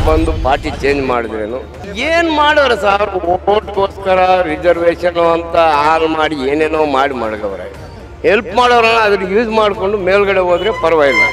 ಬಂದು party change ಮಾಡಿದ್ರೇನು ಏನು ಮಾಡೋರು ಸರ್ ಓಟ್ಗೋಸ್ಕರ ರಿಸರ್ವೇಷನ್ ಅಂತ ಹಾಲ್ ಮಾಡಿ ಏನೇನೋ ಮಾಡಿ ಮಡಗವ್ರೆ ಹೆಲ್ಪ್ ಮಾಡೋರನ್ನ ಅದ್ರ ಯೂಸ್ ಮಾಡಿಕೊಂಡು ಮೇಲ್ಗಡೆ ಹೋದ್ರೆ ಪರವಾಗಿಲ್ಲ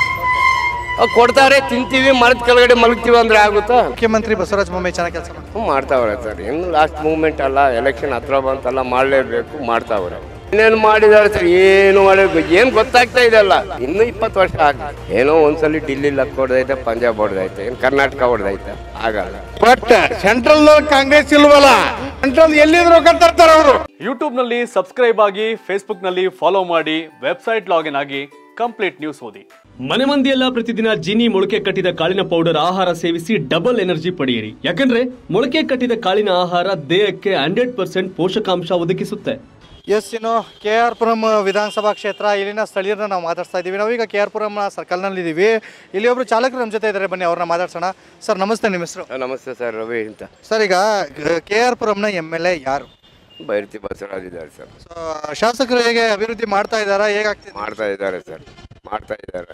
ಅವ್ ಕೊಡ್ತಾರೆ ತಿಂತೀವಿ ಮರದ ಕೆಳಗಡೆ ಮಲಗ್ತೀವಿ ಅಂದ್ರೆ ಆಗುತ್ತಾ ಮುಖ್ಯಮಂತ್ರಿ ಬಸವರಾಜ ಬೊಮ್ಮಾಯಿ ಚೆನ್ನಾಗಿ ಕೆಲಸ ಮಾಡ್ತಾರೆ ಹ್ಞೂ ಮಾಡ್ತಾವ್ರೆ ಸರ್ ಇನ್ನು ಲಾಸ್ಟ್ ಮೂಮೆಂಟ್ ಅಲ್ಲ ಎಲೆಕ್ಷನ್ ಹತ್ರ ಬಂತಲ್ಲ ಮಾಡಲೇಬೇಕು ಮಾಡ್ತಾವ್ರೆ ಇನ್ನೇನು ಮಾಡಿದಾರೆ ಸರ್ ಏನು ಮಾಡಿ ಏನು ಗೊತ್ತಾಗ್ತಾ ಇದೆಲ್ಲ ಇನ್ನು ಇಪ್ಪತ್ತು ವರ್ಷ ಆಗ ಏನೋ ಒಂದ್ಸಲಿ ಡಿಲ್ಲಿ ಲಕ್ ಹೊಡೆದೈತೆ ಪಂಜಾಬ್ ಹೊಡೆದೈತೆ ಏನು ಕರ್ನಾಟಕ ಹೊಡೆದೈತೆ ಆಗಲ್ಲ ಬಟ್ ಸೆಂಟ್ರಲ್ ಕಾಂಗ್ರೆಸ್ ಇಲ್ವಲ್ಲ ಸೆಂಟ್ರಲ್ ಎಲ್ಲಿದ್ರು ರೊಕ್ಕ ತರ್ತಾರ ಅವರು ಯೂಟ್ಯೂಬ್ನಲ್ಲಿ ಸಬ್ಸ್ಕ್ರೈಬ್ ಆಗಿ ಫೇಸ್ಬುಕ್ನಲ್ಲಿ ಫಾಲೋ ಮಾಡಿ ವೆಬ್ಸೈಟ್ ಲಾಗಿನ್ ಆಗಿ ಕಂಪ್ಲೀಟ್ ನ್ಯೂಸ್ ಓದಿ ಮನೆ ಮಂದಿಯೆಲ್ಲ ಪ್ರತಿದಿನ ಜೀನಿ ಮೊಳಕೆ ಕಟ್ಟಿದ ಕಾಳಿನ ಪೌಡರ್ ಆಹಾರ ಸೇವಿಸಿ ಡಬಲ್ ಎನರ್ಜಿ ಪಡೆಯಿರಿ ಯಾಕಂದ್ರೆ ಮೊಳಕೆ ಕಟ್ಟಿದ ಕಾಳಿನ ಆಹಾರ ದೇಹಕ್ಕೆ ಹಂಡ್ರೆಡ್ ಪರ್ಸೆಂಟ್ ಪೋಷಕಾಂಶ ಒದಗಿಸುತ್ತೆ ಎಸ್ ಇನ್ನು ಕೆ ಆರ್ ಪುರಂ ವಿಧಾನಸಭಾ ಕ್ಷೇತ್ರ ಇಲ್ಲಿನ ಸ್ಥಳೀಯರನ್ನ ನಾವು ಮಾತಾಡ್ತಾ ಇದ್ದೀವಿ ನಾವೀಗ ಕೆ ಆರ್ ಪುರಂ ಸರ್ಕಲ್ನಲ್ಲಿ ಇದ್ದೀವಿ ಇಲ್ಲಿ ಒಬ್ರು ಚಾಲಕರು ನಮ್ಮ ಜೊತೆ ಇದ್ದಾರೆ ಬನ್ನಿ ಅವ್ರನ್ನ ಮಾತಾಡ್ಸೋಣ ಸರ್ ನಮಸ್ತೆ ನಿಮ್ಮ ಹೆಸರು ನಮಸ್ತೆ ಸರ್ ರವಿ ಅಂತ ಸರ್ ಈಗ ಕೆ ಆರ್ ಪುರಂನ ಎಮ್ ಎಲ್ ಎ ಯಾರು ಬೈರ್ತಿ ಬಸವರಾಜ್ ಇದ್ದಾರೆ ಸರ್ ಸೊ ಶಾಸಕರು ಹೇಗೆ ಅಭಿವೃದ್ಧಿ ಮಾಡ್ತಾ ಇದ್ದಾರಾ ಹೇಗಾಗ್ತಿದೆ ಮಾಡ್ತಾ ಇದ್ದಾರೆ ಸರ್ ಮಾಡ್ತಾ ಇದ್ದಾರೆ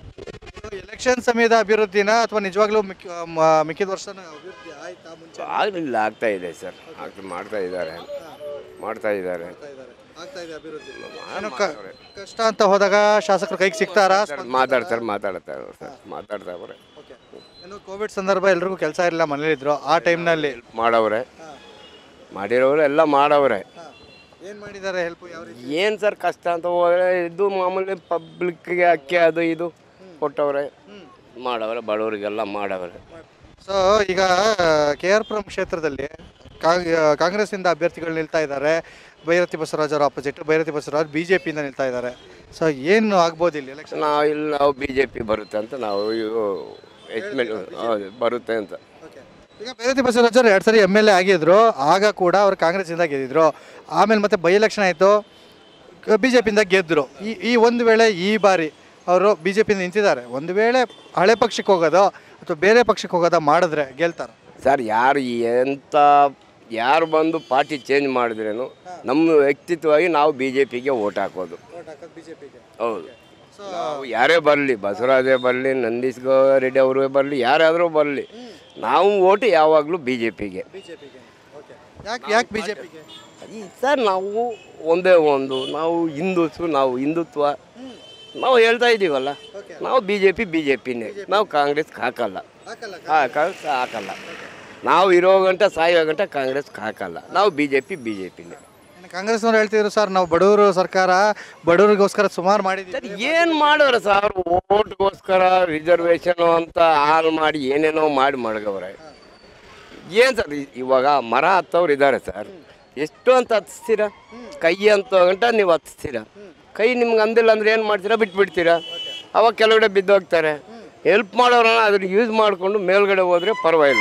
ಎಲೆಕ್ಷನ್ ಸಮಯದ ಅಭಿವೃದ್ಧಿನ ಅಥವಾ ನಿಜವಾಗ್ಲೂ ಮಿಕ್ಕ- ಮ- ಮಿಕ್ಕಿದ ವರ್ಷ ಅಭಿವೃದ್ಧಿ ಆಯ್ತಾ ಮುಂಚೆ ಆಗಲಿಲ್ಲ ಆಗ್ತಾ ಇದೆ ಸರ್ ಆಗ್ತಾ ಮಾಡ್ತಾ ಇದ್ದಾರೆ ಮಾಡ್ತಾ ಇದ್ದಾರೆ ಆಗ್ತಾ ಇದೆ ಅಭಿವೃದ್ಧಿ ಏನು ಕ- ಕಷ್ಟ ಅಂತ ಹೋದಾಗ ಶಾಸಕರು ಕೈಗೆ ಸಿಗ್ತಾರಾ ಮಾತಾಡ್ತಾರೆ ಮಾತಾಡ್ತಾರೆ ಸರ್ ಮಾತಾಡ್ತಾ ಅವ್ರೆ ಓಕೆ ಏನು ಕೋವಿಡ್ ಸಂದರ್ಭ ಎಲ್ರಿಗೂ ಕೆಲಸ ಇರಲಿಲ್ಲ ಮನೇಲಿದ್ರು ಆ ಟೈಮ್ನಲ್ಲಿ ಮಾಡವ್ರೆ ಮಾಡಿರೋರು ಎಲ್ಲ ಮಾಡವ್ರೆ ಏನು ಮಾಡಿದ್ದಾರೆ ಹೆಲ್ಪ್ ಯಾವ ರೀತಿ ಏನು ಸರ್ ಕಷ್ಟ ಅಂತ ಹೋದ್ರೆ ಇದು ಮಾಮೂಲಿ ಪಬ್ಲಿಕ್ಗೆ ಅಕ್ಕಿ ಅದು ಇದು ಕೊಟ್ಟವ್ರೆ ಮಾಡವ್ರೆ ಬಡವರಿಗೆಲ್ಲ ಮಾಡವ್ರೆ ಸೊ ಈಗ ಕೆ ಆರ್ ಪುರಂ ಕ್ಷೇತ್ರದಲ್ಲಿ ಕಾಂಗ್- ಕಾಂಗ್ರೆಸ್ಸಿಂದ ಅಭ್ಯರ್ಥಿಗಳು ನಿಲ್ತಾ ಇದ್ದಾರೆ ಭೈರತಿ ಬಸವರಾಜ್ ಅವರ opposite Byrathi Basavaraj B J ಪಿಯಿಂದ ನಿಲ್ತಾ ಇದ್ದಾರೆ ಸೊ ಏನು ಆಗ್ಬೋದು ಇಲ್ಲಿ ಎಲೆಕ್ಷನ್ ನಾವು ಇಲ್ಲಿ ನಾವು ಬಿ ಜೆ ಪಿ ಬರುತ್ತೆ ಅಂತ ನಾವು ಎಸ್ಟಿಮೇಟ್ ಹೌದು ಬರುತ್ತೆ ಅಂತ ಓಕೆ ಈಗ ಭೈರತಿ ಬಸವರಾಜ್ ಅವರು ಎರಡು ಸರಿ ಎಮ್ ಎಲ್ ಎ ಆಗಿದ್ರು ಆಗ ಕೂಡ ಅವರು ಕಾಂಗ್ರೆಸ್ಸಿಂದ ಗೆದ್ದಿದ್ರು ಆಮೇಲೆ ಮತ್ತೆ ಬೈ ಎಲೆಕ್ಷನ್ ಆಯಿತು ಬಿ ಜೆ ಪಿಯಿಂದ ಗೆದ್ದರು ಈ ಈ ಒಂದು ವೇಳೆ ಈ ಬಾರಿ ಅವರು ಬಿ ಜೆ ಪಿಯಿಂದ ನಿಂತಿದ್ದಾರೆ ಒಂದು ವೇಳೆ ಹಳೆ ಪಕ್ಷಕ್ಕೆ ಹೋಗೋದೋ ಅಥವಾ ಬೇರೆ ಪಕ್ಷಕ್ಕೆ ಹೋಗೋದೋ ಮಾಡಿದ್ರೆ ಗೆಲ್ತಾರೆ ಸರ್ ಯಾರು ಎಂಥ ಯಾರು ಬಂದು ಪಾರ್ಟಿ ಚೇಂಜ್ ಮಾಡಿದ್ರೇನು ನಮ್ಮ ವ್ಯಕ್ತಿತ್ವವಾಗಿ ನಾವು ಬಿ ಜೆ ಪಿಗೆ ಓಟ್ ಹಾಕೋದು ಹೌದು ನಾವು ಯಾರೇ ಬರಲಿ ಬಸವರಾಜೇ ಬರಲಿ ನಂದೀಶ್ ಗೌ ರೆಡ್ಡಿ ಅವರೇ ಬರಲಿ ಯಾರಾದರೂ ಬರಲಿ ನಾವು ಓಟ್ ಯಾವಾಗಲೂ ಬಿ ಜೆ ಪಿಗೆ ಯಾಕೆ ಯಾಕೆ ಬಿ ಜೆ ಪಿಗೆ ಸರ್ ನಾವು ಒಂದೇ ಒಂದು ನಾವು ಹಿಂದೂಸು ನಾವು ಹಿಂದುತ್ವ ನಾವು ಹೇಳ್ತಾ ಇದ್ದೀವಲ್ಲ ನಾವು B J P B J ಪಿನೇ ನಾವು ಕಾಂಗ್ರೆಸ್ಗೆ ಹಾಕಲ್ಲ ಹಾಕ- ಹಾಕಲ್ಲ ನಾವು ಇರೋ ಗಂಟ ಸಾಯೋ ಗಂಟ ಕಾಂಗ್ರೆಸ್ಗೆ ಹಾಕಲ್ಲ ನಾವು B J P B J ಪಿನೇ ಇನ್ನು ಕಾಂಗ್ರೆಸ್ನವ್ರು ಹೇಳ್ತಿದ್ರು ಸರ್ ನಾವು ಬಡವರು ಸರ್ಕಾರ ಬಡವರಿಗೋಸ್ಕರ ಸುಮಾರು ಮಾಡಿದ್ದೀವಿ ಏನು ಮಾಡೋರು ಸರ್ ಓಟ್ಗೋಸ್ಕರ ರಿಸರ್ವೇಷನ್ ಅಂತ ಹಾಲ್ ಮಾಡಿ ಏನೇನೋ ಮಾಡಿ ಮಡಗವ್ರೆ ಏನು ಸರ್ ಇ- ಇವಾಗ ಮರ ಹತ್ತವ್ರು ಇದ್ದಾರೆ ಸರ್ ಎಷ್ಟು ಅಂತ ಹತ್ತಿಸ್ತೀರಾ ಕೈ ಅಂತ ಗಂಟ ನೀವು ಹತ್ತಿಸ್ತೀರಾ ಕೈ ನಿಮ್ಗೆ ಅಂದಿಲ್ಲ ಅಂದ್ರೆ ಏನು ಮಾಡ್ತೀರಾ ಬಿಟ್ಬಿಡ್ತೀರಾ ಅವಾಗ ಕೆಲವೆಡೆ ಬಿದ್ದೋಗ್ತಾರೆ ಹೆಲ್ಪ್ ಮಾಡೋರನ್ನ ಅದ್ರ ಯೂಸ್ ಮಾಡಿಕೊಂಡು ಮೇಲ್ಗಡೆ ಹೋದ್ರೆ ಪರವಾಗಿಲ್ಲ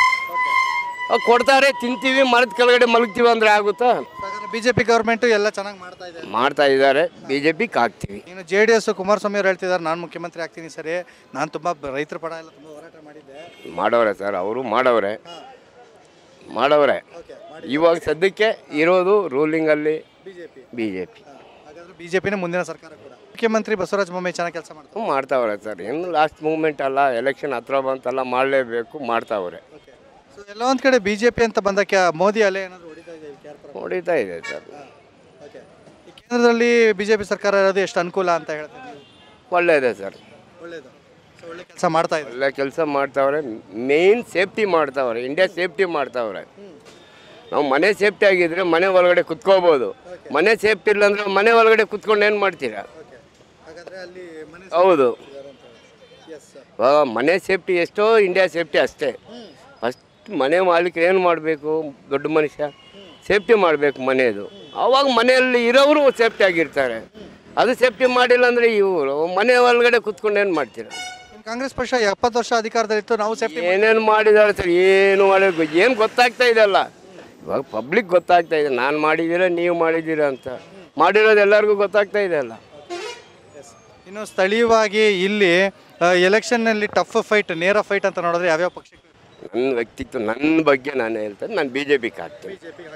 ಅವ್ ಕೊಡ್ತಾರೆ ತಿಂತೀವಿ ಮರದ ಕೆಳಗಡೆ ಮಲಗ್ತೀವಿ ಅಂದ್ರೆ ಆಗುತ್ತಾ ಬಿ ಜೆ ಪಿ ಗೌರ್ಮೆಂಟು ಎಲ್ಲ ಚೆನ್ನಾಗಿ ಮಾಡ್ತಾ ಇದೆ ಮಾಡ್ತಾ ಇದ್ದಾರೆ ಬಿ ಜೆ ಪಿಗೆ ಹಾಕ್ತೀವಿ ಇನ್ನು ಜೆ ಡಿ ಎಸ್ ಕುಮಾರಸ್ವಾಮಿ ಅವ್ರು ಹೇಳ್ತಿದ್ದಾರೆ ನಾನು ಮುಖ್ಯಮಂತ್ರಿ ಆಗ್ತೀನಿ ಸರಿ ನಾನು ತುಂಬ ರೈತರ ಪರ ಎಲ್ಲ ತುಂಬ ಹೋರಾಟ ಮಾಡಿದ್ದೆ ಮಾಡವ್ರೆ ಸರ್ ಅವರು ಮಾಡವ್ರೆ ಮಾಡವ್ರೆ ಇವಾಗ ಸದ್ಯಕ್ಕೆ ಇರೋದು ರೂಲಿಂಗಲ್ಲಿ ಬಿ ಜೆ ಪಿ ಹಾಗಾದ್ರೆ ಬಿ ಜೆ ಪಿನೇ ಮುಂದಿನ ಸರ್ಕಾರ ಕೂಡ ಮುಖ್ಯಮಂತ್ರಿ ಬಸವರಾಜ ಬೊಮ್ಮಾಯಿ ಚೆನ್ನಾಗಿ ಕೆಲಸ ಮಾಡ್ತಾರೆ ಹ್ಞೂ ಮಾಡ್ತಾವ್ರೆ ಸರ್ ಇನ್ನು ಲಾಸ್ಟ್ ಮೂಮೆಂಟ್ ಅಲ್ಲ ಎಲೆಕ್ಷನ್ ಹತ್ರ ಬಂತಲ್ಲ ಮಾಡಲೇಬೇಕು ಮಾಡ್ತಾವ್ರೆ ಸೊ ಎಲ್ಲ ಒಂದು ಕಡೆ ಬಿ ಜೆ ಪಿ ಅಂತ ಬಂದಕ್ಕೆ ಮೋದಿ ಅಲೆ ಏನಾದರೂ ಹೊಡಿತಾ ಇದೆ ಕೆ ಆರ್ ಪುರಂ ಹೊಡಿತಾ ಇದೆ ಸರ್ ಓಕೆ ಈ ಕೇಂದ್ರದಲ್ಲಿ ಬಿ ಜೆ ಪಿ ಸರ್ಕಾರ ಇರೋದು ಎಷ್ಟು ಅನುಕೂಲ ಅಂತ ಹೇಳ್ತೀನಿ ನೀವು ಒಳ್ಳೆಯದೇ ಸರ್ ಒಳ್ಳೇದು ಸೊ ಒಳ್ಳೆ ಕೆಲಸ ಮಾಡ್ತಾ ಇದೆ ಒಳ್ಳೆ ಕೆಲಸ ಮಾಡ್ತಾವ್ರೆ ಮೇಯ್ನ್ ಸೇಫ್ಟಿ ಮಾಡ್ತಾವ್ರೆ ಇಂಡಿಯಾ ಸೇಫ್ಟಿ ಮಾಡ್ತಾವ್ರೆ ನಾವು ಮನೆ ಸೇಫ್ಟಿ ಆಗಿದ್ರೆ ಮನೆ ಒಳಗಡೆ ಕುತ್ಕೋಬೋದು ಮನೆ ಸೇಫ್ಟಿ ಇಲ್ಲ ಅಂದ್ರೆ ಮನೆ ಒಳಗಡೆ ಕುತ್ಕೊಂಡು ಏನು ಮಾಡ್ತೀರಾ ಹಾಗಾದ್ರೆ ಅಲ್ಲಿ ಮನೆ ಹೌದು ಎಸ್ ಸರ್ ಇವಾಗ ಮನೆ ಸೇಫ್ಟಿ ಎಷ್ಟೋ ಇಂಡಿಯಾ ಸೇಫ್ಟಿ ಅಷ್ಟೇ ಫಸ್ಟ್ ಮನೆ ಮಾಲೀಕರು ಏನು ಮಾಡಬೇಕು ದೊಡ್ಡ ಮನುಷ್ಯ ಸೇಫ್ಟಿ ಮಾಡಬೇಕು ಮನೆಯದು ಆವಾಗ ಮನೆಯಲ್ಲಿ ಇರೋರು ಸೇಫ್ಟಿ ಆಗಿರ್ತಾರೆ ಅದು ಸೇಫ್ಟಿ ಮಾಡಿಲ್ಲ ಅಂದರೆ ಇವರು ಮನೆ ಒಳಗಡೆ ಕುತ್ಕೊಂಡು ಏನು ಮಾಡ್ತೀರಾ ಇನ್ನು ಕಾಂಗ್ರೆಸ್ ಪಕ್ಷ ಎಪ್ಪತ್ತು ವರ್ಷ ಅಧಿಕಾರದಲ್ಲಿತ್ತು ನಾವು ಸೇಫ್ಟಿ ಏನೇನು ಮಾಡಿದ್ದಾರೆ ಸರ್ ಏನು ಮಾಡಿ ಏನು ಗೊತ್ತಾಗ್ತಾ ಇದೆಯಲ್ಲ ಇವಾಗ ಪಬ್ಲಿಕ್ ಗೊತ್ತಾಗ್ತಾ ಇದೆ ನಾನು ಮಾಡಿದ್ದೀರಾ ನೀವು ಮಾಡಿದ್ದೀರಾ ಅಂತ ಮಾಡಿರೋದು ಎಲ್ಲರಿಗೂ ಗೊತ್ತಾಗ್ತಾ ಇದೆ ಅಲ್ಲ ಇನ್ನು ಸ್ಥಳೀಯವಾಗಿ ಇಲ್ಲಿ ಎಲೆಕ್ಷನ್ನಲ್ಲಿ ಟಫ್ ಫೈಟ್ ನೇರ ಫೈಟ್ ಅಂತ ನೋಡಿದ್ರೆ ಯಾವ್ಯಾವ ಪಕ್ಷಕ್ಕೆ ನನ್ನ ವ್ಯಕ್ತಿತ್ವ ನನ್ನ ಬಗ್ಗೆ ನಾನು ಹೇಳ್ತೇನೆ ನಾನು ಬಿ ಜೆ ಪಿಗೆ ಹಾಕ್ತೀನಿ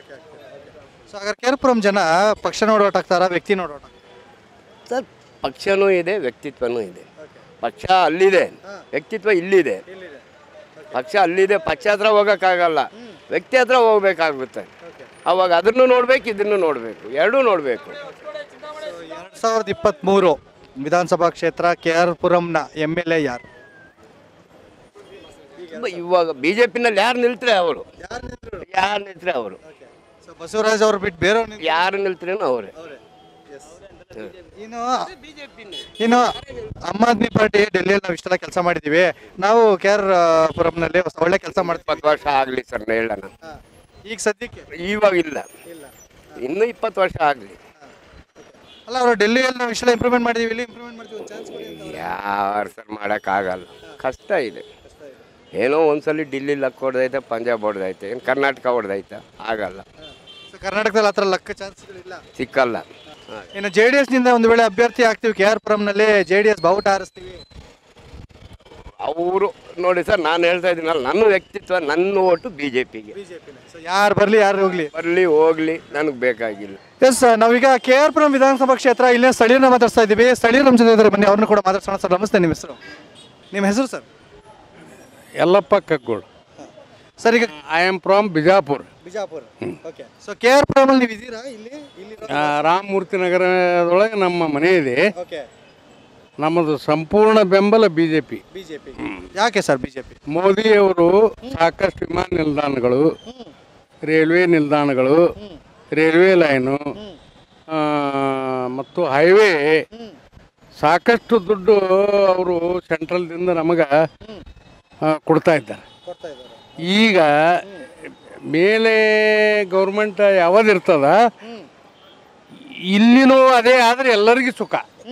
ಸೊ ಹಾಗಾದ್ರೆ ಕೇರ್ಪುರಂ ಜನ ಪಕ್ಷ ನೋಡೋಟ್ ಹಾಕ್ತಾರಾ ವ್ಯಕ್ತಿ ನೋಡೋಟ್ ಸರ್ ಪಕ್ಷನೂ ಇದೆ ವ್ಯಕ್ತಿತ್ವನೂ ಇದೆ ಪಕ್ಷ ಅಲ್ಲಿದೆ ವ್ಯಕ್ತಿತ್ವ ಇಲ್ಲಿದೆ ಪಕ್ಷ ಅಲ್ಲಿದೆ ಪಕ್ಷ ಹತ್ರ ಹೋಗೋಕ್ಕಾಗಲ್ಲ ವ್ಯಕ್ತಿ ಹತ್ರ ಹೋಗ್ಬೇಕಾಗುತ್ತೆ ಅವಾಗ ಅದನ್ನು ನೋಡ್ಬೇಕು ಇದನ್ನು ನೋಡಬೇಕು ಎರಡೂ ನೋಡಬೇಕು ಎರಡ್ ಸಾವಿರದ ಇಪ್ಪತ್ತ್ಮೂರು ವಿಧಾನಸಭಾ ಕ್ಷೇತ್ರ ಕೆ ಆರ್ ಪುರಂನ ಎಮ್ ಎಲ್ ಎ ಯಾರು ಇವಾಗ ಬಿ ಜೆ ಪಿನಲ್ಲಿ ಯಾರು ನಿಲ್ತಾರೆ ಅವರು ಯಾರು ನಿಲ್ತಾರೆ ಅವರು ಸೊ ಬಸವರಾಜ್ ಅವ್ರು ಬಿಟ್ಟು ಬೇರೆಯವ್ರು ಯಾರು ನಿಲ್ತಾರೇನೋ ಅವರೇ ಇನ್ನು ಇನ್ನು ಆಮ್ ಆದ್ಮಿ ಪಾರ್ಟಿ ಡೆಲ್ಲಿಯಲ್ಲಿ ನಾವು ಇಷ್ಟೆಲ್ಲ ಕೆಲಸ ಮಾಡಿದ್ದೀವಿ ನಾವು ಕೆ ಆರ್ ಪುರಂನಲ್ಲಿ ಹೊಸ- ಒಳ್ಳೆ ಕೆಲಸ ಮಾಡ್ತೀವಿ ಇಪ್ಪತ್ತು ವರ್ಷ ಆಗಲಿ ಸರ್ ಹೇಳೋಣ ಈಗ ಸದ್ಯಕ್ಕೆ ಇವಾಗ ಇಲ್ಲ ಇನ್ನೂ ಇಪ್ಪತ್ತು ವರ್ಷ ಆಗಲಿ ಅಲ್ಲ ಅವರು ಡೆಲ್ಲಿಯಲ್ಲಿ ನಾವು ಇಷ್ಟೆಲ್ಲ ಇಂಪ್ರೂವ್ಮೆಂಟ್ ಮಾಡಿದ್ದೀವಿ ಇಲ್ಲಿ ಇಂಪ್ರೂವ್ಮೆಂಟ್ ಮಾಡ್ತೀವಿ ಒಂದು ಚಾನ್ಸ್ ಕೊಡಿ ಅಂತ ಯಾರು ಸರ್ ಮಾಡೋಕ್ಕಾಗಲ್ಲ ಕಷ್ಟ ಇದೆ ಏನೋ ಒಂದ್ಸಲಿ ಡಿಲ್ಲಿ ಲಕ್ ಹೊಡೆದೈತೆ ಪಂಜಾಬ್ ಹೊಡೆದೈತೆ ಏನು ಕರ್ನಾಟಕ ಹೊಡೆದೈತೆ ಆಗಲ್ಲ ಸೊ ಕರ್ನಾಟಕದಲ್ಲಿ ಆ ಥರ ಲಕ್ಕ ಚಾನ್ಸ್ಗಳಿಲ್ಲ ಸಿಕ್ಕಲ್ಲ ಇನ್ನು ಜೆ ಡಿ ಎಸ್ನಿಂದ ಒಂದು ವೇಳೆ ಅಭ್ಯರ್ಥಿ ಆಗ್ತೀವಿ ಕೆ ಆರ್ ಪುರಂನಲ್ಲಿ ಜೆ ಡಿ ಎಸ್ ಬಾವುಟ ಹಾರಿಸ್ತೀವಿ ಅವರು ನೋಡಿ ಸರ್ ನಾನು ಹೇಳ್ತಾ ಇದ್ದೀನಲ್ಲ ನನ್ನ ವ್ಯಕ್ತಿತ್ವ ನನ್ನ ಓಟು ಬಿ ಜೆ ಪಿಗೆ ಸೊ ಯಾರು ಬರಲಿ ಯಾರು ಹೋಗ್ಲಿ ಬರಲಿ ಹೋಗ್ಲಿ ನನಗೆ ಬೇಕಾಗಿಲ್ಲ ಎಸ್ ನಾವೀಗ ಕೆ ಆರ್ ಪುರಂ ವಿಧಾನಸಭಾ ಕ್ಷೇತ್ರ ಇಲ್ಲೇ ಸ್ಥಳೀಯರನ್ನ ಮಾತಾಡ್ತಾ ಇದ್ದೀವಿ ಸ್ಥಳೀಯರು ನಮ್ಮ ಜೊತೆ ಇದ್ದಾರೆ ಬನ್ನಿ ಅವ್ರನ್ನ ಕೂಡ ಮಾತಾಡ್ಸೋಣ ಸರ್ ನಮಸ್ತೆ ನಿಮ್ಮ ಹೆಸರು ನಿಮ್ಮ ಹೆಸರು ಸರ್ ಯಲ್ಲಪ್ಪ ಕಗ್ಗೋಡು ಸರ್ ಈಗ I am from Bijapur Bijapura okay so K R ಪುರಮಲ್ಲಿ ನೀವು ಇದ್ದೀರಾ ಇಲ್ಲಿ ಇಲ್ಲಿ ಆ, ರಾಮಮೂರ್ತಿ ನಗರದೊಳಗೆ ನಮ್ಮ ಮನೆ ಇದೆ ಓಕೆ ನಮ್ಮದು ಸಂಪೂರ್ಣ ಬೆಂಬಲ ಬಿ ಜೆ ಪಿ ಬಿಜೆಪಿ ಯಾಕೆ ಸರ್ ಬಿಜೆಪಿ ಮೋದಿಯವರು ಸಾಕಷ್ಟು ವಿಮಾನ ನಿಲ್ದಾಣಗಳು ರೈಲ್ವೆ ನಿಲ್ದಾಣಗಳು ರೈಲ್ವೆ ಲೈನು ಆ, ಮತ್ತು ಹೈವೇ ಸಾಕಷ್ಟು ದುಡ್ಡು ಅವರು ಸೆಂಟ್ರಲ್ದಿಂದ ನಮಗೆ ಕೊಡ್ತಾ ಇದ್ದಾರೆ ಕೊಡ್ತಾ ಇದ್ದಾರೆ ಈಗ ಮೇಲೆ ಗೌರ್ಮೆಂಟ್ ಯಾವ್ದಿರ್ತದ ಇಲ್ಲಿನೂ ಅದೇ ಆದರೆ ಎಲ್ಲರಿಗೂ ಸುಖ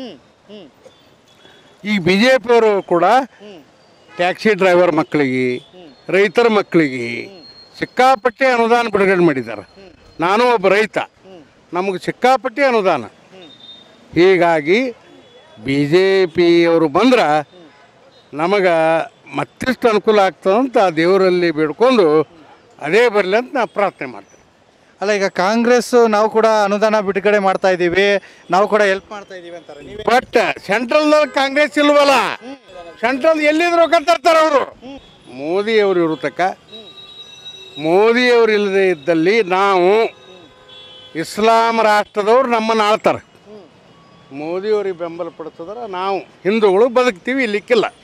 ಈಗ ಬಿ ಜೆ ಪಿಯವರು ಕೂಡ ಟ್ಯಾಕ್ಸಿ ಡ್ರೈವರ್ ಮಕ್ಕಳಿಗೆ ರೈತರ ಮಕ್ಕಳಿಗೆ ಸಿಕ್ಕಾಪಟ್ಟೆ ಅನುದಾನ ಬಿಡುಗಡೆ ಮಾಡಿದ್ದಾರೆ ನಾನು ಒಬ್ಬ ರೈತ ನಮಗೆ ಸಿಕ್ಕಾಪಟ್ಟೆ ಅನುದಾನ ಹೀಗಾಗಿ ಬಿ ಜೆ ಪಿಯವರು ಬಂದ್ರೆ ನಮಗೆ ಮತ್ತಿಷ್ಟು ಅನುಕೂಲ ಆಗ್ತದಂತ ದೇವರಲ್ಲಿ ಬೇಡ್ಕೊಂಡು ಅದೇ ಬರಲಿ ಅಂತ ನಾ ಪ್ರಾರ್ಥನೆ ಮಾಡ್ತೇನೆ ಅಲ್ಲ ಈಗ ಕಾಂಗ್ರೆಸ್ ನಾವು ಕೂಡ ಅನುದಾನ ಬಿಡುಗಡೆ ಮಾಡ್ತಾ ಇದ್ದೀವಿ ನಾವು ಕೂಡ ಹೆಲ್ಪ್ ಮಾಡ್ತಾ ಇದ್ದೀವಿ ಅಂತಾರೆ ನೀವೇ ಬಟ್ ಸೆಂಟ್ರಲ್ನಲ್ಲಿ ಕಾಂಗ್ರೆಸ್ ಇಲ್ವಲ್ಲ ಸೆಂಟ್ರಲ್ ಎಲ್ಲಿಂದ ರೊಕ್ಕ ತರ್ತಾರೆ ಅವರು ಮೋದಿಯವರು ಇರೋ ತಕ್ಕ ಮೋದಿಯವರು ಇಲ್ಲದೆ ಇದ್ದಲ್ಲಿ ನಾವು ಇಸ್ಲಾಂ ರಾಷ್ಟ್ರದವ್ರು ನಮ್ಮನ್ನು ಆಳ್ತಾರೆ ಮೋದಿಯವ್ರಿಗೆ ಬೆಂಬಲ ಪಡಿಸಿದ್ರೆ ನಾವು ಹಿಂದೂಗಳು ಬದುಕ್ತೀವಿ ಇಲ್ಲಿಕ್ಕಿಲ್ಲ